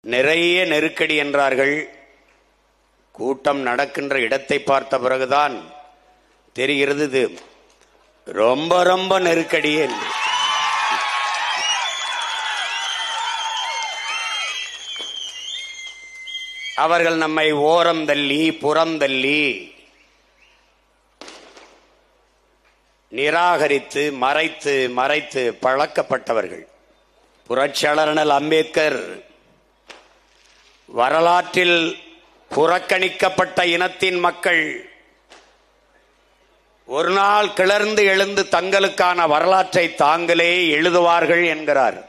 நிறைய நெருக்கடி என்றார்கள் கூட்டம் நடக்கின்ற இடத்தை பார்த்த பிறகுதான் தெரிகிறது இது ரொம்ப ரொம்ப நெருக்கடி என்று அவர்கள் நம்மை ஓரம் தள்ளி புறம் தள்ளி நிராகரித்து மறைத்து மறைத்து பழக்கப்பட்டவர்கள் புரட்சியாளர் அம்பேத்கர் வரலாற்றில் புறக்கணிக்கப்பட்ட இனத்தின் மக்கள் ஒரு நாள் கிளர்ந்து எழுந்து தங்களுக்கான வரலாற்றை தாங்களே எழுதுவார்கள் என்கிறார்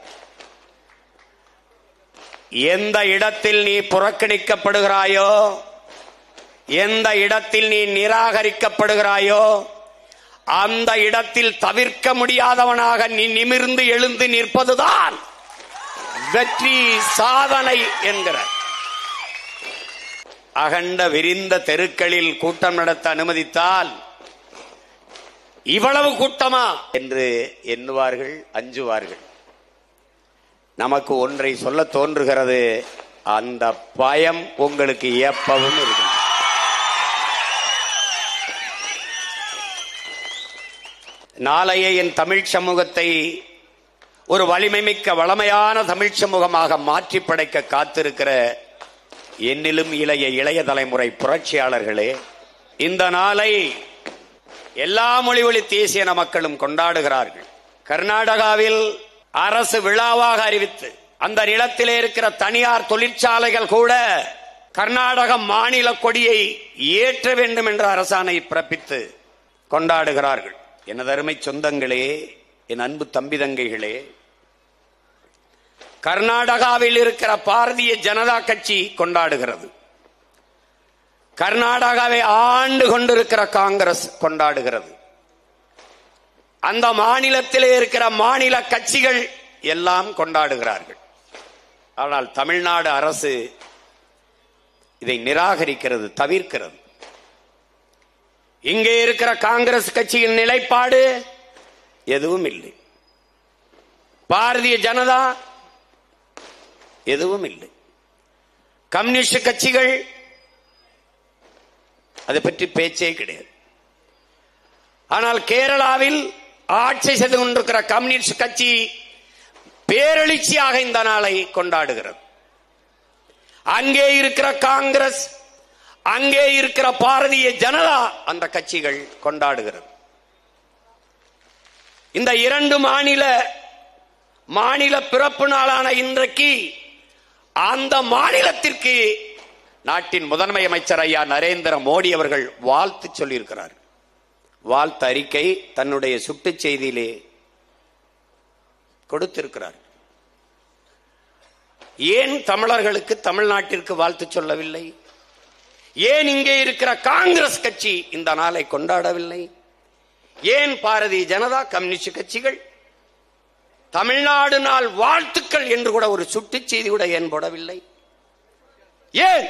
எந்த இடத்தில் நீ புறக்கணிக்கப்படுகிறாயோ எந்த இடத்தில் நீ நிராகரிக்கப்படுகிறாயோ அந்த இடத்தில் தவிர்க்க முடியாதவனாக நீ நிமிர்ந்து எழுந்து நிற்பதுதான் வெற்றி சாதனை என்கிறார் அகண்ட விரிந்த தெருக்களில் கூட்டம் நடத்த அனுமதித்தால் இவ்வளவு கூட்டமா என்று எண்ணுவார்கள் அஞ்சுவார்கள் நமக்கு ஒன்றை சொல்ல தோன்றுகிறது அந்த பயம் உங்களுக்கு எப்பவும் இருக்கும் நாளைய என் தமிழ் சமூகத்தை ஒரு வலிமைமிக்க வளமையான தமிழ் சமூகமாக மாற்றி படைக்க காத்திருக்கிற என்னிலும் இளைய இளைய தலைமுறை புரட்சியாளர்களே இந்த நாளை எல்லா மொழி வழி தேசியன மக்களும் கொண்டாடுகிறார்கள் கர்நாடகாவில் அரசு விழாவாக அறிவித்து அந்த நிலத்திலே இருக்கிற தனியார் தொழிற்சாலைகள் கூட கர்நாடக மாநில கொடியை ஏற்ற வேண்டும் என்ற அரசாணை பிறப்பித்து கொண்டாடுகிறார்கள் எனது அருமை சொந்தங்களே என் அன்பு தம்பி தங்கைகளே கர்நாடகாவில் இருக்கிற பாரதிய ஜனதா கட்சி கொண்டாடுகிறது கர்நாடகாவை ஆண்டு கொண்டிருக்கிற காங்கிரஸ் கொண்டாடுகிறது அந்த மாநிலத்திலே இருக்கிற மாநில கட்சிகள் எல்லாம் கொண்டாடுகிறார்கள் ஆனால் தமிழ்நாடு அரசு இதை நிராகரிக்கிறது தவிர்க்கிறது இங்கே இருக்கிற காங்கிரஸ் கட்சியின் நிலைப்பாடு எதுவும் இல்லை பாரதிய ஜனதா எதுவும் இல்லை கம்யூனிஸ்ட் கட்சிகள் அதை பற்றி பேச்சே கிடையாது ஆனால் கேரளாவில் ஆட்சி செய்து கொண்டிருக்கிற கம்யூனிஸ்ட் கட்சி பேரெழுச்சியாக இந்த நாளை கொண்டாடுகிறது அங்கே இருக்கிற காங்கிரஸ் அங்கே இருக்கிற பாரதிய ஜனதா அந்த கட்சிகள் கொண்டாடுகிறது இந்த இரண்டு மாநில மாநில பிறப்பு நாளான இன்றைக்கு அந்த மாநிலத்திற்கு நாட்டின் முதன்மை அமைச்சர் ஐயா நரேந்திர மோடி அவர்கள் வாழ்த்து சொல்லியிருக்கிறார் வாழ்த்து அறிக்கை தன்னுடைய சுட்டுச் செய்தியிலே கொடுத்திருக்கிறார் ஏன் தமிழர்களுக்கு தமிழ்நாட்டிற்கு வாழ்த்து சொல்லவில்லை ஏன் இங்கே இருக்கிற காங்கிரஸ் கட்சி இந்த நாளை கொண்டாடவில்லை ஏன் பாரதிய ஜனதா கம்யூனிஸ்ட் கட்சிகள் தமிழ்நாடு நாள் வாழ்த்துக்கள் என்று கூட ஒரு சுட்டுச் செய்தி கூட ஏன் போடவில்லை ஏன்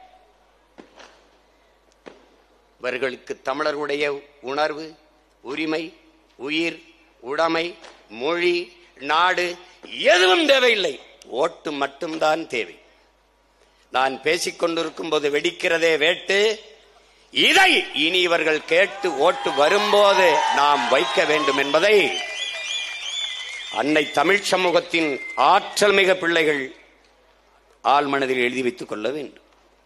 இவர்களுக்கு தமிழர்களுடைய உணர்வு உரிமை உயிர் உடைமை மொழி நாடு எதுவும் தேவையில்லை ஓட்டு மட்டும்தான் தேவை நான் பேசிக் கொண்டிருக்கும் போது வெடிக்கிறதே வேட்டு இதை இனி இவர்கள் கேட்டு ஓட்டு வரும்போது நாம் வைக்க வேண்டும் என்பதை அன்னை தமிழ் சமூகத்தின் ஆற்றல் மிக பிள்ளைகள் ஆழ்மனதில் எழுதி வைத்துக் கொள்ள வேண்டும்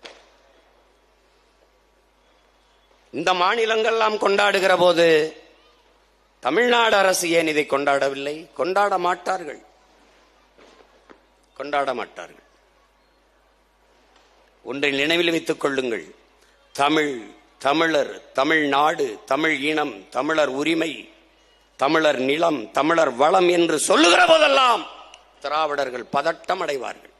இந்த மாநிலங்கள்லாம் கொண்டாடுகிற போது தமிழ்நாடு அரசு ஏன் இதை கொண்டாடவில்லை கொண்டாட மாட்டார்கள் கொண்டாட மாட்டார்கள் ஒன்றை நினைவில் வைத்துக் கொள்ளுங்கள் தமிழ் தமிழர் தமிழ்நாடு தமிழ் இனம் தமிழர் உரிமை தமிழர் நிலம் தமிழர் வளம் என்று சொல்லுகிற போதெல்லாம் திராவிடர்கள் பதட்டம் அடைவார்கள்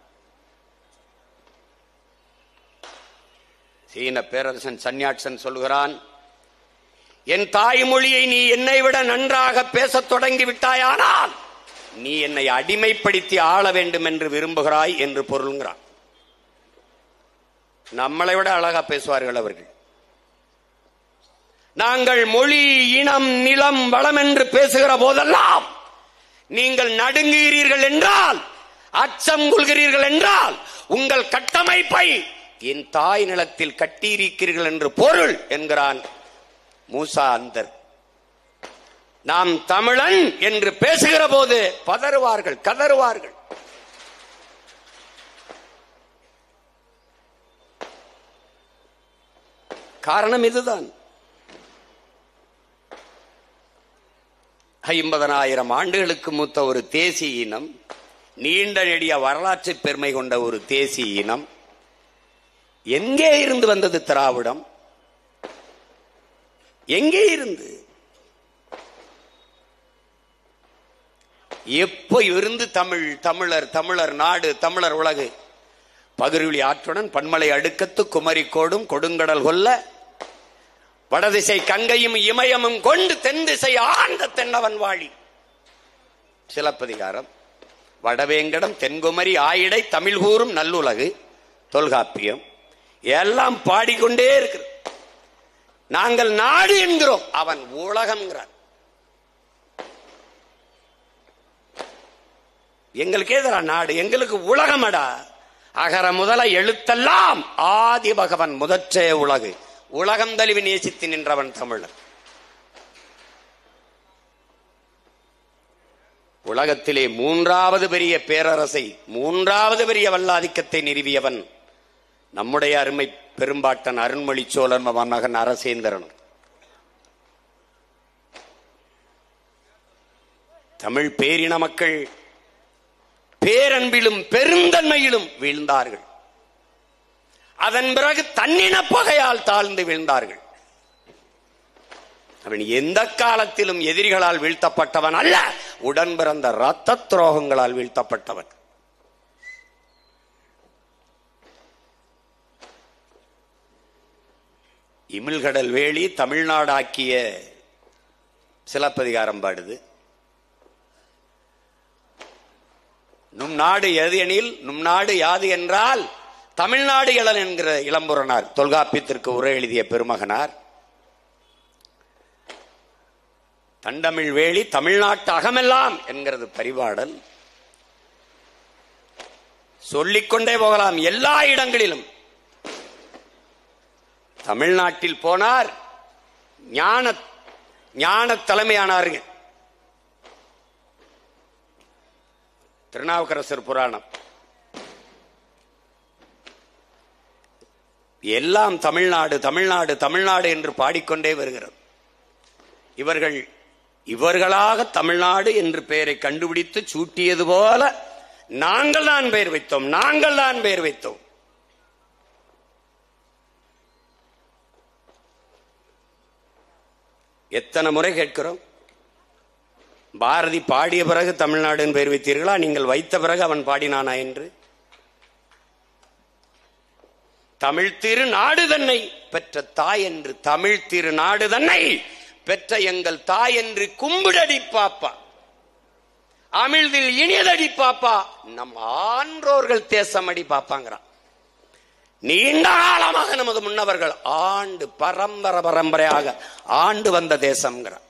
சீன பேரரசன் சன்னியாட்சன் சொல்லுகிறான் என் தாய்மொழியை நீ என்னை விட நன்றாக பேசத் தொடங்கி விட்டாயானால் நீ என்னை அடிமைப்படுத்தி ஆள வேண்டும் என்று விரும்புகிறாய் என்று பொருள்கிறான் நம்மளை விட அழகா பேசுவார்கள் அவர்கள் நாங்கள் மொழி இனம் நிலம் வளம் என்று பேசுகிற போதெல்லாம் நீங்கள் நடுங்குகிறீர்கள் என்றால் அச்சம் கொள்கிறீர்கள் என்றால் உங்கள் கட்டமைப்பை என் தாய் நிலத்தில் கட்டியிருக்கிறீர்கள் என்று பொருள் என்கிறான் மூசா அந்தர் நாம் தமிழன் என்று பேசுகிற போது பதறுவார்கள் கதறுவார்கள் காரணம் இதுதான் ஐம்பதனாயிரம் ஆண்டுகளுக்கு மூத்த ஒரு தேசிய இனம் நீண்ட நெடிய வரலாற்று பெருமை கொண்ட ஒரு தேசிய இனம் எங்கே இருந்து வந்தது திராவிடம் எங்கே இருந்து எப்போ இருந்து தமிழ் தமிழர் தமிழர் நாடு தமிழர் உலகு பகிர்வெளி ஆற்றுடன் பன்மலை அடுக்கத்து குமரி கோடும் கொடுங்கடல் கொல்ல வடதிசை கங்கையும் இமயமும் கொண்டு தென் திசை ஆழ்ந்த தென்னவன் வாழி சிலப்பதிகாரம் வடவேங்கடம் தென்குமரி ஆயிடை தமிழ் கூறும் நல்லுலகு தொல்காப்பியம் எல்லாம் பாடிக்கொண்டே இருக்கு நாங்கள் நாடு என்கிறோம் அவன் உலகம்ங்கிறான் எங்களுக்கு எதிரா நாடு எங்களுக்கு உலகமடா அகர முதல எழுத்தெல்லாம் ஆதி பகவன் முதற்றே உலகு உலகம் தழுவி நேசித்து நின்றவன் தமிழன் உலகத்திலே மூன்றாவது பெரிய பேரரசை மூன்றாவது பெரிய வல்லாதிக்கத்தை நிறுவியவன் நம்முடைய அருமை பெரும்பாட்டன் அருண்மொழி சோழன் மகன் அரசேந்திரன் தமிழ் பேரின மக்கள் பேரன்பிலும் பெருந்தன்மையிலும் வீழ்ந்தார்கள் அதன் பிறகு தன்னின பகையால் தாழ்ந்து வீழ்ந்தார்கள் அவன் எந்த காலத்திலும் எதிரிகளால் வீழ்த்தப்பட்டவன் அல்ல உடன் பிறந்த ரத்த துரோகங்களால் வீழ்த்தப்பட்டவன் இமிழ்கடல் வேலி தமிழ்நாடாக்கிய சிலப்பதிகாரம் பாடுது நும் நாடு எது எனில் நும் நாடு யாது என்றால் தமிழ்நாடு இளன் என்கிற இளம்புறனார் தொல்காப்பியத்திற்கு உரை எழுதிய பெருமகனார் தண்டமிழ் வேலி தமிழ்நாட்டு அகமெல்லாம் என்கிறது பரிபாடல் சொல்லிக்கொண்டே போகலாம் எல்லா இடங்களிலும் தமிழ்நாட்டில் போனார் ஞான ஞான தலைமையானாருங்க திருநாவுக்கரசர் புராணம் எல்லாம் தமிழ்நாடு தமிழ்நாடு தமிழ்நாடு என்று பாடிக்கொண்டே வருகிறது இவர்கள் இவர்களாக தமிழ்நாடு என்று பெயரை கண்டுபிடித்து சூட்டியது போல நாங்கள் தான் பெயர் வைத்தோம் நாங்கள் தான் பெயர் வைத்தோம் எத்தனை முறை கேட்கிறோம் பாரதி பாடிய பிறகு தமிழ்நாடுன்னு பெயர் வைத்தீர்களா நீங்கள் வைத்த பிறகு அவன் பாடினானா என்று தமிழ் திரு நாடு தன்னை பெற்ற தாய் என்று தமிழ் திரு நாடு தன்னை பெற்ற எங்கள் தாய் என்று கும்பிடடி பாப்பா அமிழ்தில் இனியதடி பாப்பா நம் ஆன்றோர்கள் தேசமடி பாப்பாங்கிறான் நீண்ட காலமாக நமது முன்னவர்கள் ஆண்டு பரம்பரை பரம்பரையாக ஆண்டு வந்த தேசம்ங்கிறான்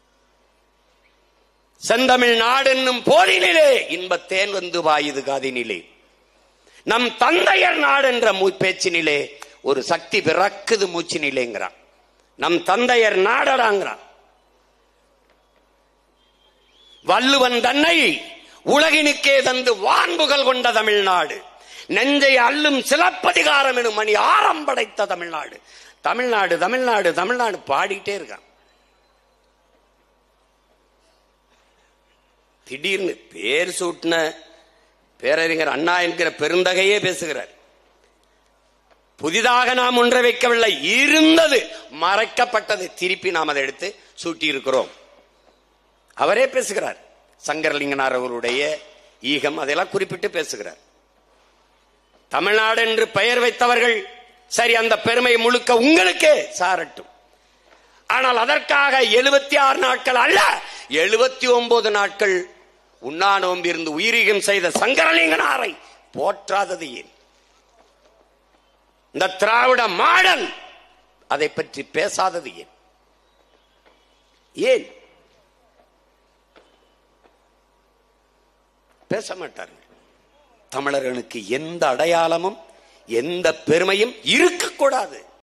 செந்தமிழ் நாடு என்னும் போதினிலே இன்பத்தேன் வந்து வாயுது காதினிலே நம் தந்தையர் நாடு என்ற மூ- பேச்சினிலே ஒரு சக்தி பிறக்குது மூச்சினிலேங்கிறான் நம் தந்தையர் நாடடாங்கிறான் வள்ளுவன் தன்னை உலகினுக்கே தந்து வான்புகள் கொண்ட தமிழ்நாடு நெஞ்சை அள்ளும் சிலப்பதிகாரம் எனும் மணி ஆரம் படைத்த தமிழ்நாடு தமிழ்நாடு தமிழ்நாடு தமிழ்நாடு பாடிட்டே இருக்கான் திடீர்னு பேர் சூட்டின பேரறிஞர் அண்ணா என்கிற பெருந்தகையே பேசுகிறார் புதிதாக நாம் ஒன்றை வைக்கவில்லை இருந்தது மறைக்கப்பட்டது திருப்பி நாம் அதை எடுத்து சூட்டி இருக்கிறோம் அவரே பேசுகிறார் சங்கரலிங்கனார் அவருடைய ஈகம் அதெல்லாம் குறிப்பிட்டு பேசுகிறார் தமிழ்நாடு என்று பெயர் வைத்தவர்கள் சரி அந்த பெருமை முழுக்க உங்களுக்கே சாரட்டும் ஆனால் அதற்காக எழுபத்தி ஆறு நாட்கள் அல்ல எழுபத்தி ஒன்பது நாட்கள் உண்ணா நோம்பிருந்து உயிரிகம் செய்த சங்கரலிங்கனாரை போற்றாதது ஏன் இந்த திராவிட மாடல் அதை பற்றி பேசாதது ஏன் ஏன் பேச மாட்டார்கள் தமிழர்களுக்கு எந்த அடையாளமும் எந்த பெருமையும் இருக்கக்கூடாது